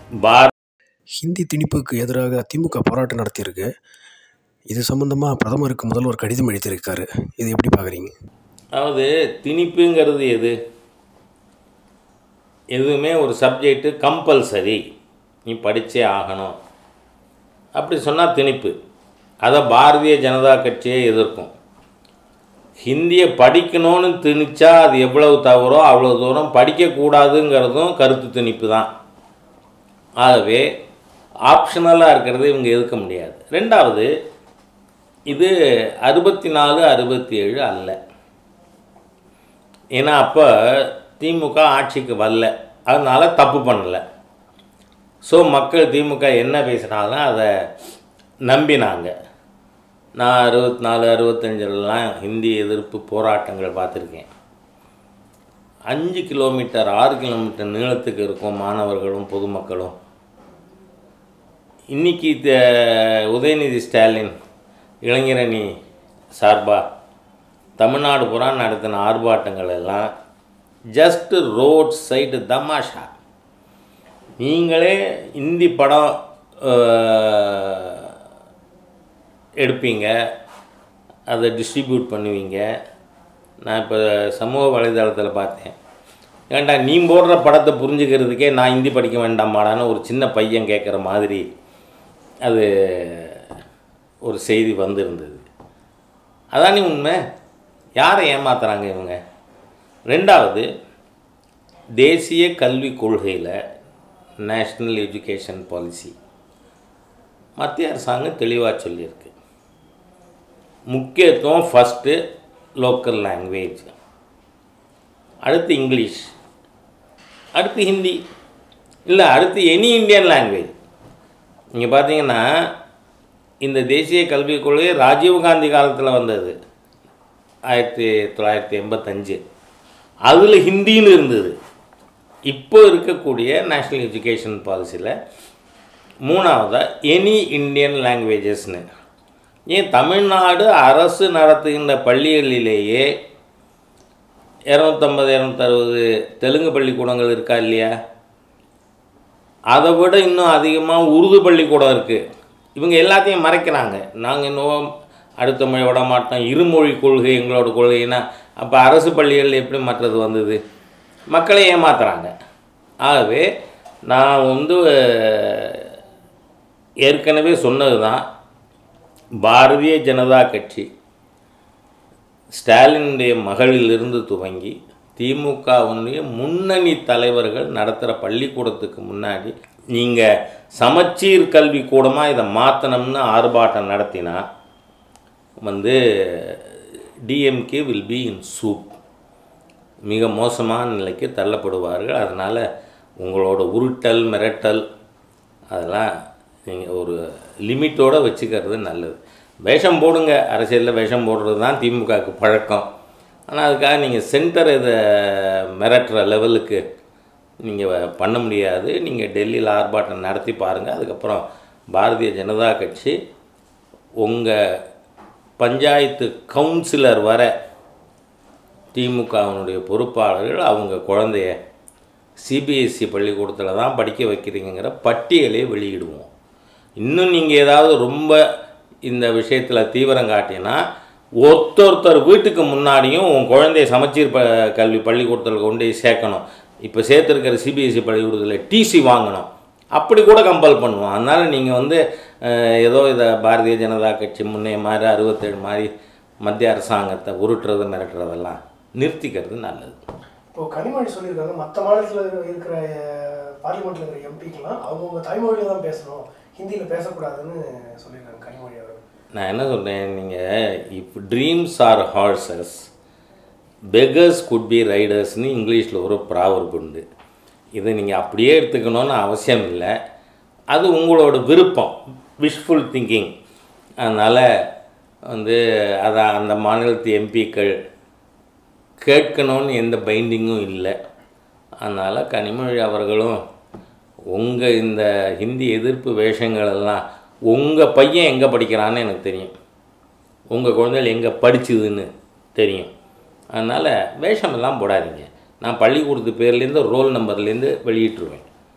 பார் ஹிந்தி திணிப்புக்கு எதிராக திமுக போராட்டம் நடத்தியிருக்கு இது சம்பந்தமாக பிரதமருக்கு முதல்வர் கடிதம் எழுதியிருக்காரு இது எப்படி பார்க்குறீங்க அதாவது திணிப்புங்கிறது எது எதுவுமே ஒரு சப்ஜெக்ட்டு கம்பல்சரி நீ படித்தே ஆகணும் அப்படி சொன்னால் திணிப்பு அதை பாரதிய ஜனதா கட்சியே எதிர்க்கும் ஹிந்தியை படிக்கணும்னு திணிச்சா அது எவ்வளவு தவறோ அவ்வளோ தூரம் படிக்கக்கூடாதுங்கிறதும் கருத்து திணிப்பு தான் ஆகவே ஆப்ஷனலாக இருக்கிறத இவங்க எதிர்க்க முடியாது ரெண்டாவது இது அறுபத்தி நாலு அறுபத்தி ஏழு அல்ல ஏன்னா அப்போ திமுக ஆட்சிக்கு வரல அதனால தப்பு பண்ணல ஸோ மக்கள் திமுக என்ன பேசினாலும் அதை நம்பினாங்க நான் அறுபத்தி நாலு அறுபத்தஞ்சிலலாம் ஹிந்தி எதிர்ப்பு போராட்டங்கள் பார்த்துருக்கேன் அஞ்சு கிலோமீட்டர் ஆறு கிலோமீட்டர் நீளத்துக்கு இருக்கும் மாணவர்களும் பொதுமக்களும் இன்னைக்கு த- உதயநிதி ஸ்டாலின் இளைஞரணி சார்பாக தமிழ்நாடு பூரா நடத்தின ஆர்ப்பாட்டங்கள் எல்லாம் ஜஸ்ட் ரோட் சைடு தமாஷா நீங்களே இந்தி படம் அஹ், எடுப்பீங்க அதை டிஸ்ட்ரிபியூட் பண்ணுவீங்க நான் இப்போ சமூக வலைதளத்தில் பார்த்தேன் ஏன்டா நீ போடுற படத்தை புரிஞ்சுக்கிறதுக்கே நான் ஹிந்தி படிக்க வேண்டாமாடான்னு ஒரு சின்ன பையன் கேட்குற மாதிரி அது ஒரு செய்தி வந்திருந்தது அதானே உண்மை யாரை ஏமாத்துறாங்க இவங்க ரெண்டாவது தேசிய கல்விக் கொள்கையில் நேஷ்னல் எஜுகேஷன் பாலிசி மத்திய அரசாங்கம் தெளிவாக சொல்லியிருக்கு முக்கியத்துவம் ஃபஸ்ட்டு லோக்கல் லாங்குவேஜ் அடுத்து இங்கிலீஷ் அடுத்து ஹிந்தி இல்லை அடுத்து எனி இந்தியன் லாங்குவேஜ் நீங்கள் பார்த்தீங்கன்னா இந்த தேசிய கல்விக் கொள்கை ராஜீவ்காந்தி காலத்தில் வந்தது ஆயிரத்தி தொள்ளாயிரத்தி எண்பத்தஞ்சு அதில் ஹிந்தின்னு இருந்தது இப்போ இருக்கக்கூடிய நேஷ்னல் எஜுகேஷன் பாலிசியில் மூணாவதாக எனி இந்தியன் லாங்குவேஜஸ்னு ஏன் தமிழ்நாடு அரசு நடத்துகின்ற பள்ளிகளிலேயே இரநூத்தம்பது இரநூத்தறுபது தெலுங்கு பள்ளிக்கூடங்கள் இருக்கா இல்லையா அதை விட இன்னும் அதிகமாக உருது பள்ளிக்கூடம் இருக்குது இவங்க எல்லாத்தையும் மறைக்கிறாங்க நாங்கள் இன்னும் அடுத்த மொழி விட மாட்டோம் இருமொழி கொள்கை எங்களோட கொள்கைன்னா அப்போ அரசு பள்ளிகள் எப்படி மற்றது வந்தது மக்களை ஏமாத்துறாங்க ஆகவே நான் வந்து ஏற்கனவே சொன்னது தான் பாரதிய ஜனதா கட்சி ஸ்டாலினுடைய மகளிலிருந்து துவங்கி திமுகவுடைய முன்னணி தலைவர்கள் நடத்துகிற பள்ளிக்கூடத்துக்கு முன்னாடி நீங்கள் சமச்சீர் கல்வி கூடமாக இதை மாற்றணும்னு ஆர்ப்பாட்டம் நடத்தினா வந்து டிஎம்கே வில் பி இன் சூப் மிக மோசமான நிலைக்கு தள்ளப்படுவார்கள் அதனால் உங்களோட உருட்டல் மிரட்டல் அதெல்லாம் நீங்கள் ஒரு லிமிட்டோடு வச்சுக்கிறது நல்லது வேஷம் போடுங்க அரசியலில் வேஷம் போடுறது தான் திமுகவுக்கு பழக்கம் ஆனால் அதுக்காக நீங்கள் சென்டர் இதை மிரட்டுற லெவலுக்கு நீங்கள் பண்ண முடியாது நீங்கள் டெல்லியில் ஆர்ப்பாட்டம் நடத்தி பாருங்கள் அதுக்கப்புறம் பாரதிய ஜனதா கட்சி உங்கள் பஞ்சாயத்து கவுன்சிலர் வர திமுகவினுடைய பொறுப்பாளர்கள் அவங்க குழந்தைய சிபிஎஸ்சி பள்ளிக்கூடத்தில் தான் படிக்க வைக்கிறீங்கிற பட்டியலை வெளியிடுவோம் இன்னும் நீங்கள் ஏதாவது ரொம்ப இந்த விஷயத்தில் தீவிரம் காட்டினா ஒருத்தொருத்தர் வீட்டுக்கு முன்னாடியும் உன் குழந்தைய சமச்சீர் ப கல்வி பள்ளிக்கூடத்தில் கொண்டு போய் சேர்க்கணும் இப்போ சேர்த்துருக்கிற சிபிஎஸ்சி பள்ளிக்கூடத்தில் டிசி வாங்கணும் அப்படி கூட கம்பல் பண்ணுவோம் அதனால் நீங்கள் வந்து அஹ், ஏதோ இதை பாரதிய ஜனதா கட்சி முன்னைய மாதிரி அறுபத்தேழு மாதிரி மத்திய அரசாங்கத்தை உருட்டுறது மிரட்டுறதெல்லாம் நிறுத்திக்கிறது நல்லது இப்போ கனிமொழி சொல்லியிருக்காங்க மற்ற மாநிலத்தில் இருக்கிற பார்லிமெண்ட்டில் இருக்கிற எம்பிக்கெல்லாம் அவங்கவுங்க தாய்மொழியில தான் பேசணும் ஹிந்தியில் பேசக்கூடாதுன்னு சொல்லியிருக்காங்க கனிமொழி அவர் நான் என்ன சொல்கிறேன் நீங்கள் if dreams are horses beggars could be ரைடர்ஸ்னு இங்கிலீஷில் ஒரு ப்ராவர்ப் உண்டு இதை நீங்கள் அப்படியே எடுத்துக்கணும்னு அவசியம் இல்லை அது உங்களோட விருப்பம் விஷஃபுல் திங்கிங் அதனால் வந்து அதை அந்த மாநிலத்து எம்பிக்கள் கேட்கணும்னு எந்த பைண்டிங்கும் இல்லை அதனால் கனிமொழி அவர்களும் உங்கள் இந்த ஹிந்தி எதிர்ப்பு வேஷங்கள் எல்லாம் உங்கள் பையன் எங்கே படிக்கிறான்னு எனக்கு தெரியும் உங்கள் குழந்தைகள் எங்கே படிச்சுதுன்னு தெரியும் அதனால் வேஷமெல்லாம் போடாதீங்க நான் பள்ளிக்கூடத்து பேர்லேருந்து ரோல் நம்பர்லேருந்து வெளியிட்டுருவேன்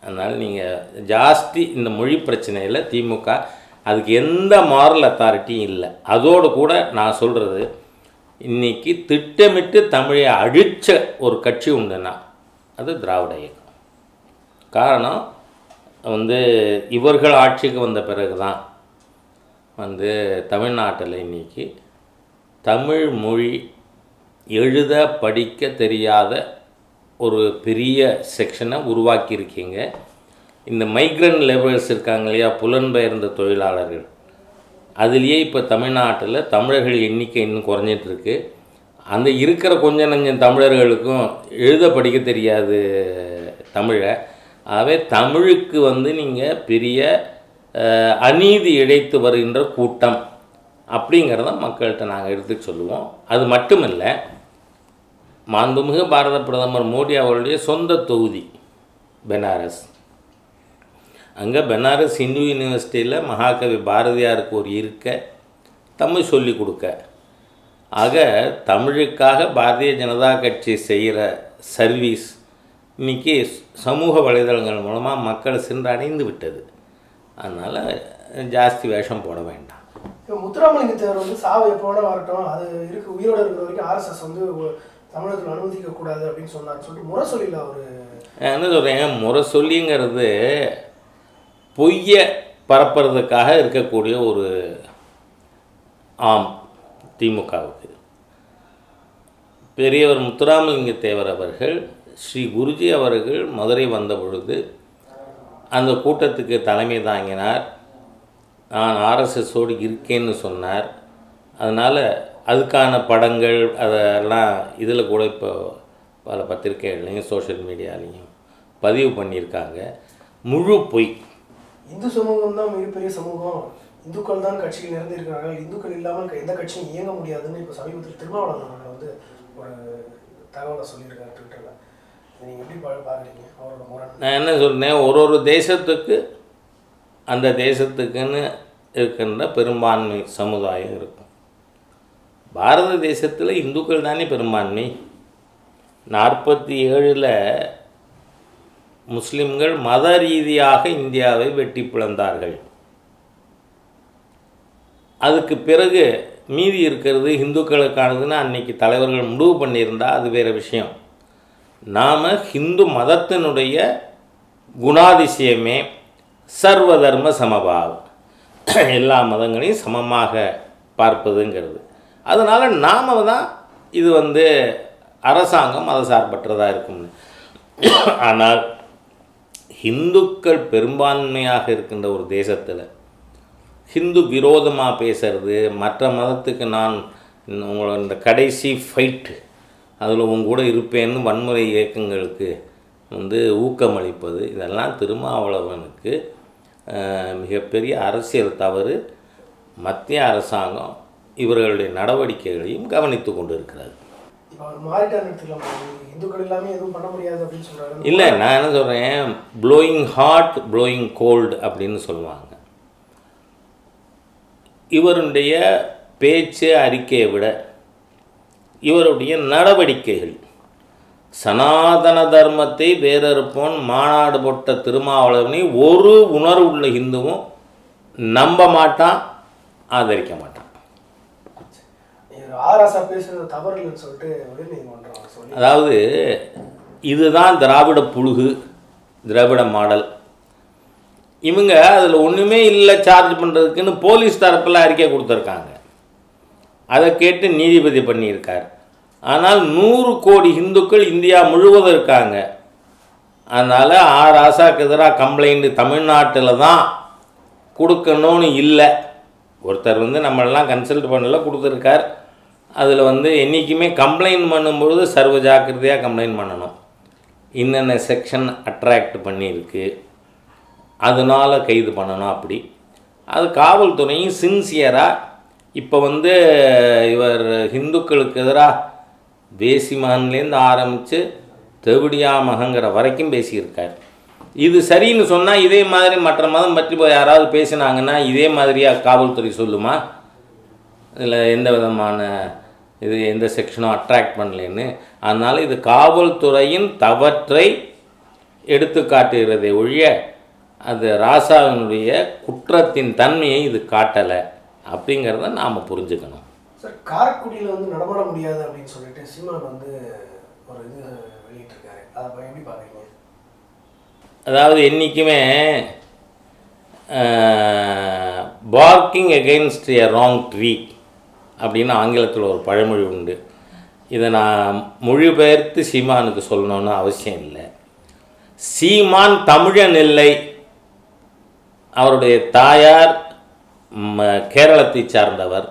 அதனால் நீங்கள் ஜாஸ்தி இந்த மொழி பிரச்சனையில் திமுக அதுக்கு எந்த மாரல் அத்தாரிட்டியும் இல்லை அதோடு கூட நான் சொல்கிறது இன்னைக்கு திட்டமிட்டு தமிழை அழிச்ச ஒரு கட்சி உண்டுன்னா அது திராவிட இயக்கம் காரணம் வந்து இவர்கள் ஆட்சிக்கு வந்த பிறகு தான் வந்து தமிழ்நாட்டில் இன்னைக்கு தமிழ் மொழி எழுத படிக்க தெரியாத ஒரு பெரிய செக்ஷனை உருவாக்கியிருக்கீங்க இந்த மைக்ரண்ட் லேபர்ஸ் இருக்காங்க இல்லையா புலன்பெயர்ந்த தொழிலாளர்கள் அதுலேயே இப்போ தமிழ்நாட்டில் தமிழர்கள் எண்ணிக்கை இன்னும் குறைஞ்சிட்டு இருக்கு அந்த இருக்கிற கொஞ்ச நஞ்சம் தமிழர்களுக்கும் எழுத படிக்க தெரியாது தமிழை ஆகவே தமிழுக்கு வந்து நீங்கள் பெரிய அஹ், அநீதி இழைத்து வருகின்ற கூட்டம் அப்படிங்கிறத மக்கள்கிட்ட நாங்கள் எடுத்து சொல்லுவோம் அது மட்டுமல்ல மாண்புமிகு பாரத பிரதமர் மோடி அவருடைய சொந்த தொகுதி பெனாரஸ் அங்கே பெனாரஸ் இந்து யூனிவர்சிட்டியில் மகாகவி பாரதியாருக்கு ஒரு இருக்க தமிழ் சொல்லி கொடுக்க ஆக தமிழுக்காக பாரதிய ஜனதா கட்சி செய்கிற சர்வீஸ் இன்னைக்கு சமூக வலைதளங்கள் மூலமாக மக்களை சென்றடைந்து விட்டது அதனால் ஜாஸ்தி வேஷம் போட வேண்டாம் இப்போ முத்துராமலிங்க தேவர் வந்து சாவு எப்போ வேணா வரட்டும் அது இருக்கு உயிரோட இருக்கிற வரைக்கும் ஆர்எஸ்எஸ் வந்து ஒ- தமிழகத்தில் அனுமதிக்க கூடாது அப்படின்னு சொன்னார்னு சொல்லிட்டு முறை சொல்லில அவரு நான் என்ன சொல்கிறேன் முறை சொல்லிங்கிறது பொய்யை பரப்புறதுக்காக இருக்கக்கூடிய ஒரு ஆம் திமுகவுக்கு பெரியவர் முத்துராமலிங்க தேவர் அவர்கள் ஸ்ரீ குருஜி அவர்கள் மதுரை வந்த பொழுது அந்த கூட்டத்துக்கு தலைமை தாங்கினார் நான் ஆர்எஸ்எஸோடு இருக்கேன்னு சொன்னார் அதனால் அதுக்கான படங்கள் அதெல்லாம் இதில் கூட இப்போ பல பத்திரிகைகள்லையும் சோஷியல் மீடியாலையும் பதிவு பண்ணியிருக்காங்க முழு பொய் இந்து சமூகம் தான் மிகப்பெரிய சமூகம் இந்துக்கள் தான் கட்சியில் நிறைந்திருக்கிறார்கள் இந்துக்கள் இல்லாமல் எந்த கட்சியும் இயங்க முடியாதுன்னு இப்போ சமீபத்தில் திருமாவளவன் அவர்கள் வந்து ஒரு தகவலை சொல்லியிருக்காரு ட்விட்டரில் இதை நீங்கள் எப்படி பா- பார்க்குறீங்க அவரோட முரண் நான் என்ன சொன்னேன் ஒரு ஒரு தேசத்துக்கு அந்த தேசத்துக்குன்னு இருக்கின்ற பெரும்பான்மை சமுதாயம் இருக்கும் பாரத தேசத்தில் இந்துக்கள் தானே பெரும்பான்மை நாற்பத்தி ஏழில் முஸ்லிம்கள் மத ரீதியாக இந்தியாவை வெட்டி பிளந்தார்கள் அதுக்கு பிறகு மீதி இருக்கிறது இந்துக்களுக்கானதுன்னு அன்னைக்கு தலைவர்கள் முடிவு பண்ணியிருந்தா அது வேறு விஷயம் நாம் ஹிந்து மதத்தினுடைய குணாதிசயமே சர்வ தர்ம சமபாவம் எல்லா மதங்களையும் சமமாக பார்ப்பதுங்கிறது அதனால் நாம் தான் இது வந்து அரசாங்கம் மதசார்பற்றதாக இருக்கும்னு ஆனால் ஹிந்துக்கள் பெரும்பான்மையாக இருக்கின்ற ஒரு தேசத்தில் ஹிந்து விரோதமாக பேசுறது மற்ற மதத்துக்கு நான் உங்களோட இந்த கடைசி ஃபைட்டு அதில் உங்க கூட இருப்பேன்னு வன்முறை இயக்கங்களுக்கு வந்து ஊக்கமளிப்பது இதெல்லாம் திருமாவளவனுக்கு அஹ், மிகப்பெரிய அரசியல் தவறு மத்திய அரசாங்கம் இவர்களுடைய நடவடிக்கைகளையும் கவனித்து கொண்டு இருக்கிறது இப்போ அவர் மாறிட்டார்னு எடுத்துக்கலாமா இந்துக்கள் எல்லாமே எதுவும் பண்ண முடியாது அப்படின்னு சொல்றாரு இல்லை நான் என்ன சொல்கிறேன் ப்ளோயிங் ஹாட் ப்ளோயிங் கோல்டு அப்படின்னு சொல்லுவாங்க இவருடைய பேச்சு அறிக்கையை விட இவருடைய நடவடிக்கைகள் சனாதன தர்மத்தை வேறறுப்போன் மாநாடு போட்ட திருமாவளவனை ஒரு உணர்வுள்ள ஹிந்துவும் நம்ப மாட்டான் ஆதரிக்க மாட்டான் இவர் ஆராசா பேசுறது தவறு இல்லைன்னு சொல்லிட்டு உயர்நீதிமன்றம் சொல்லி அதாவது இதுதான் திராவிட புழுகு திராவிட மாடல் இவங்க அதில் ஒன்றுமே இல்லை சார்ஜ் பண்ணுறதுக்குன்னு போலீஸ் தரப்பில் அறிக்கை கொடுத்துருக்காங்க அதை கேட்டு நீதிபதி பண்ணியிருக்கார் ஆனால் நூறு கோடி இந்துக்கள் இந்தியா முழுவதும் இருக்காங்க அதனால் ஆர் ஆசாக்கு எதிராக கம்ப்ளைண்ட் தமிழ்நாட்டில் தான் கொடுக்கணும்னு இல்லை ஒருத்தர் வந்து நம்மளெல்லாம் கன்சல்ட் பண்ணல கொடுத்துருக்கார் அதில் வந்து என்றைக்குமே கம்ப்ளைண்ட் பண்ணும்பொழுது சர்வ ஜாக்கிரதையாக கம்ப்ளைண்ட் பண்ணணும் இன்னென்ன செக்ஷன் அட்ராக்ட் பண்ணியிருக்கு அதனால் கைது பண்ணணும் அப்படி அது காவல்துறையும் சின்சியராக இப்போ வந்து இவர் ஹிந்துக்களுக்கு எதிராக வேசிமகன்லேருந்து ஆரம்பித்து தெவிடியா மகங்கிற வரைக்கும் பேசியிருக்கார் இது சரின்னு சொன்னால் இதே மாதிரி மற்ற மதம் பற்றி போய் யாராவது பேசினாங்கன்னா இதே மாதிரியாக காவல்துறை சொல்லுமா இதில் எந்த விதமான இது எந்த செக்ஷனும் அட்ராக்ட் பண்ணலேன்னு அதனால் இது காவல்துறையின் தவற்றை எடுத்து காட்டுகிறதை ஒழிய அது ராசாவினுடைய குற்றத்தின் தன்மையை இது காட்டலை அப்படிங்கிறத நாம் புரிஞ்சுக்கணும் சார் காரைக்குடியில் வந்து நடமாட முடியாது அப்படின்னு சொல்லிட்டு சீமான் வந்து ஒரு இது வெளியிட்டிருக்காரு அதை அப்ப எப்படி பார்க்குறீங்க அதாவது என்றைக்குமே barking against a wrong tree அப்படின்னு ஆங்கிலத்தில் ஒரு பழமொழி உண்டு இதை நான் மொழிபெயர்த்து சீமானுக்கு சொல்லணும்னு அவசியம் இல்லை சீமான் தமிழன் இல்லை அவருடைய தாயார் ம- கேரளத்தை சார்ந்தவர்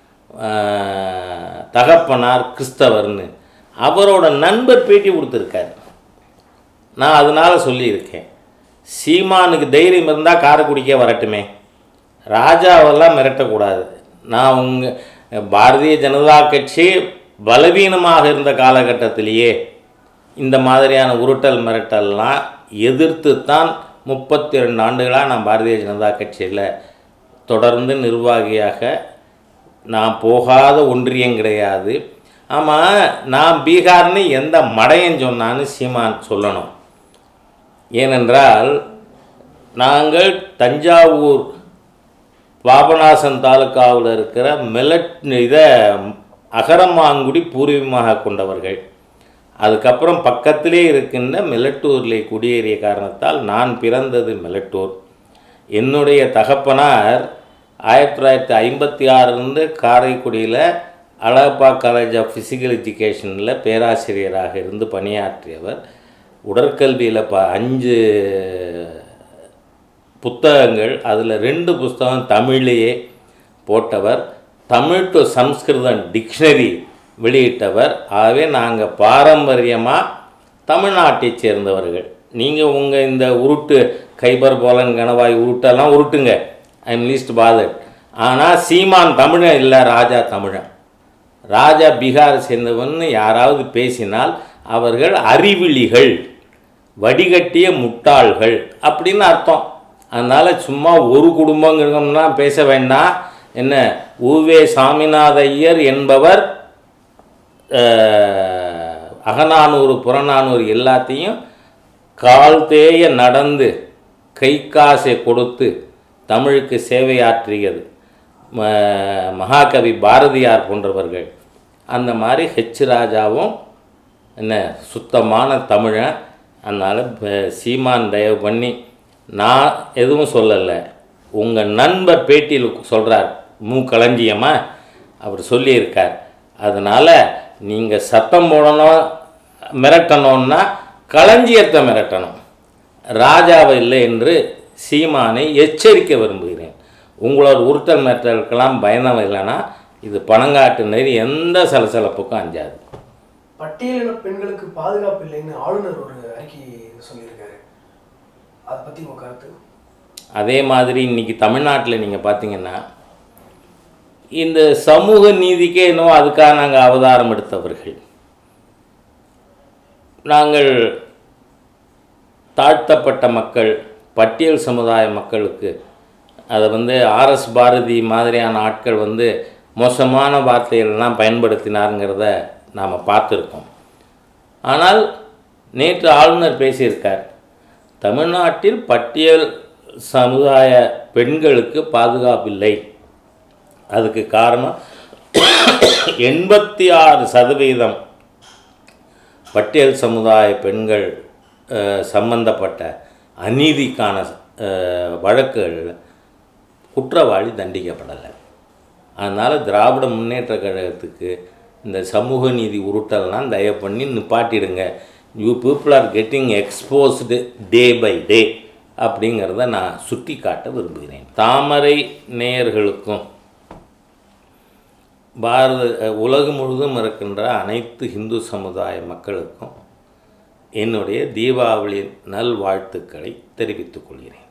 ஆஹ், தகப்பனார் கிறிஸ்தவர்னு அவரோட நண்பர் பேட்டி கொடுத்துருக்காரு நான் அதனால சொல்லியிருக்கேன் சீமானுக்கு தைரியம் இருந்தால் காரைக்குடிக்கே வரட்டுமே ராஜாவெல்லாம் மிரட்டக்கூடாது நான் உங்கள் பாரதிய ஜனதா கட்சி பலவீனமாக இருந்த காலகட்டத்திலேயே இந்த மாதிரியான உருட்டல் மிரட்டல்லாம் எதிர்த்து தான் முப்பத்தி ரெண்டு ஆண்டுகளாக நான் பாரதிய ஜனதா கட்சியில் தொடர்ந்து நிர்வாகியாக நான் போகாத ஒன்றியம் கிடையாது ஆமாம் நான் பீகார்னு எந்த மடையன் சொன்னான்னு சீமான் சொல்லணும் ஏனென்றால் நாங்கள் தஞ்சாவூர் பாபநாசம் தாலுக்காவில் இருக்கிற மெலட் இதை அகரமாங்குடி பூர்வீகமாக கொண்டவர்கள் அதுக்கப்புறம் பக்கத்திலே இருக்கின்ற மெலட்டூரில் குடியேறிய காரணத்தால் நான் பிறந்தது மெலட்டூர் என்னுடைய தகப்பனார் ஆயிரத்தி தொள்ளாயிரத்தி ஐம்பத்தி ஆறுலேருந்து காரைக்குடியில் அழகப்பா காலேஜ் ஆஃப் ஃபிசிக்கல் எஜுகேஷனில் பேராசிரியராக இருந்து பணியாற்றியவர் உடற்கல்வியில் ப அஞ்சு புத்தகங்கள் அதில் ரெண்டு புஸ்தகம் தமிழ்லேயே போட்டவர் தமிழ் டு சம்ஸ்கிருதம் டிக்ஷனரி வெளியிட்டவர் ஆகவே நாங்கள் பாரம்பரியமாக தமிழ்நாட்டைச் சேர்ந்தவர்கள் நீங்கள் உங்கள் இந்த உருட்டு கைபர் போலன் கணவாய் உருட்டெல்லாம் உருட்டுங்க ஐ எம் லீஸ்ட் பாதர் ஆனால் சீமான் தமிழன் இல்லை ராஜா தமிழன் ராஜா பீகாரை சேர்ந்தவன்னு யாராவது பேசினால் அவர்கள் அறிவிலிகள் வடிகட்டிய முட்டாள்கள் அப்படின்னு அர்த்தம் அதனால் சும்மா ஒரு குடும்பங்கிறோம்னா பேச வேண்டாம் என்ன உவே சாமிநாத ஐயர் என்பவர் அஹ், அகநானூறு புறநானூறு எல்லாத்தையும் கால் தேய நடந்து கை காசை கொடுத்து தமிழுக்கு சேவையாற்றியது ம- மகாகவி பாரதியார் போன்றவர்கள் அந்த மாதிரி ஹெச் ராஜாவும் என்ன சுத்தமான தமிழன் அதனால் ப- சீமான் தயவு பண்ணி நான் எதுவும் சொல்லலை உங்கள் நண்பர் பேட்டியில் சொல்கிறார் மு களஞ்சியமா அவர் சொல்லியிருக்கார் அதனால் நீங்கள் சத்தம் போடணும் மிரட்டணும்னா களஞ்சியத்தை மிரட்டணும் ராஜாவை இல்லை என்று சீமானை எச்சரிக்க விரும்புகிறேன் உங்களோட உருட்டல் மிரட்டலுக்கெல்லாம் பயணம் இல்லைன்னா இது பணங்காட்டு நெறி எந்த சலசலப்புக்கும் அஞ்சாது பட்டியலின பெண்களுக்கு பாதுகாப்பு இல்லைன்னு ஆளுநர் ஒரு அறிக்கை சொல்லியிருக்காரு அதை பற்றி உங்கள் கருத்து அதே மாதிரி இன்னைக்கு தமிழ்நாட்டில் நீங்கள் பார்த்தீங்கன்னா இந்த சமூக நீதிக்கே இன்னும் அதுக்காக நாங்கள் அவதாரம் எடுத்தவர்கள் நாங்கள் தாழ்த்தப்பட்ட மக்கள் பட்டியல் சமுதாய மக்களுக்கு அதை வந்து ஆர்எஸ் பாரதி மாதிரியான ஆட்கள் வந்து மோசமான வார்த்தைகளெல்லாம் பயன்படுத்தினாருங்கிறத நாம் பார்த்துருக்கோம் ஆனால் நேற்று ஆளுநர் பேசியிருக்கார் தமிழ்நாட்டில் பட்டியல் சமுதாய பெண்களுக்கு பாதுகாப்பில்லை அதுக்கு காரணம் எண்பத்தி ஆறு சதவீதம் பட்டியல் சமுதாய பெண்கள் அஹ், சம்பந்தப்பட்ட அநீதிக்கான அஹ், வழக்குகள் குற்றவாளி தண்டிக்கப்படலை அதனால் திராவிட முன்னேற்ற கழகத்துக்கு இந்த சமூக நீதி உருட்டல்லாம் தயவு பண்ணி நிப்பாட்டிடுங்க you people are getting exposed day by day அப்படிங்கிறத நான் சுட்டி காட்ட விரும்புகிறேன் தாமரை நேயர்களுக்கும் பாரத உலகம் முழுவதும் இருக்கின்ற அனைத்து இந்து சமுதாய மக்களுக்கும் என்னுடைய தீபாவளி நல்வாழ்த்துக்களை தெரிவித்துக் கொள்கிறேன்